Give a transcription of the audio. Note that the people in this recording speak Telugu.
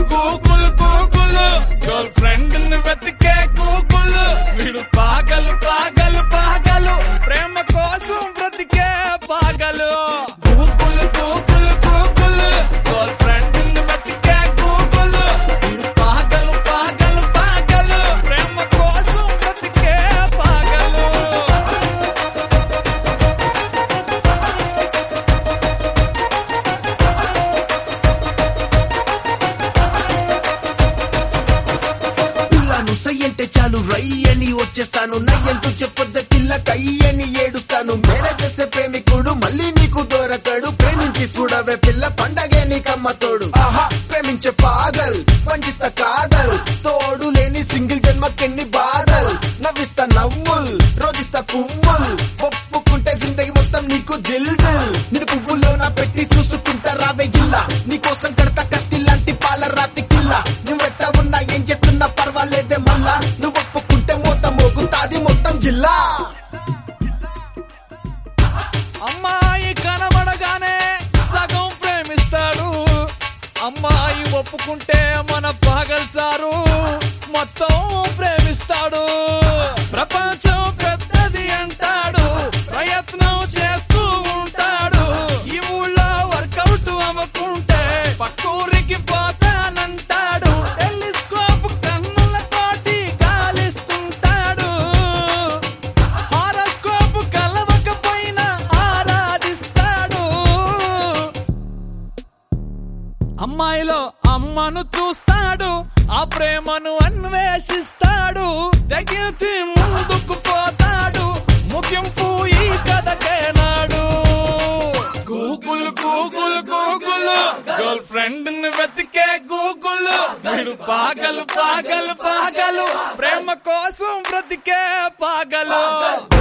గూగుల్ గూగుల్ గర్ల్ ఫ్రెండ్ ని వెతికే గూగుల్ వీడు పాగలు పాగలు పాగలు ప్రేమ కోసం బ్రతికే పాగలు Google Google Google girlfriend ని వెతికే గూగుల్ వీడు పాగలు పాగలు పాగలు ప్రేమ కోసం బ్రతికే పాగలు పిల్లను సై అంటే చాలు రై అని వచ్చేస్తాను నై అంటూ చెప్పొద్ద పిల్ల కై అని ఏడుస్తాను మేరే చేసే ప్రేమికుడు మళ్ళీ నీకు దొరకడు ప్రేమించి చూడవే పిల్ల పండగే నీకమ్మ తోడు ఆహా ప్రేమించే పాగల్ పంచిస్తా కాదల్ తోడు లేని సింగిల్ జన్మకెన్ని బాధల్ నవ్విస్తా నవ్వుల్ రోజిస్తా పువ్వుల్ ఒప్పుకుంటే జిందగి మొత్తం నీకు జిల్ జిల్ నేను పువ్వుల్లో నా పెట్టి చూసుకుంటా రావే జిల్లా నీకోసం కడతా కత్తి లాంటి పాల రాతి కిల్ల నువ్వెట్ట ఉన్నా ఏం చేస్తున్నా పర్వాలేదే మళ్ళా నువ్వు ఒప్పుకుంటే మొత్తం మోగుతాది మొత్తం జిల్లా అమ్మాయి కనబడగానే సగం ప్రేమిస్తాడు అమ్మాయి ఒప్పుకుంటే మన పాగల్ సారు మొత్తం ప్రేమిస్తాడు ప్రపంచం పెద్దది అంటాడు ప్రయత్నం చేస్తూ ఉంటాడు ఈ ఊళ్ళో వర్కౌట్ అవ్వకుంటే పక్కూరికి పోతానంటాడు టెలిస్కోప్ కన్నులతోటి గాలిస్తుంటాడు హారోస్కోప్ కలవకపోయినా ఆరాధిస్తాడు అమ్మాయిలో అమ్మను చూస్తాడు ఆ ప్రేమను అన్వేషిస్తాడు తెగించి ముందుకు పోతాడు ముగింపు ఈ కథకేనాడు Google Google Google girlfriend ని వెతికే గూగుల్ వీడు పాగలు పాగలు పాగలు ప్రేమ కోసం బ్రతికే పాగలు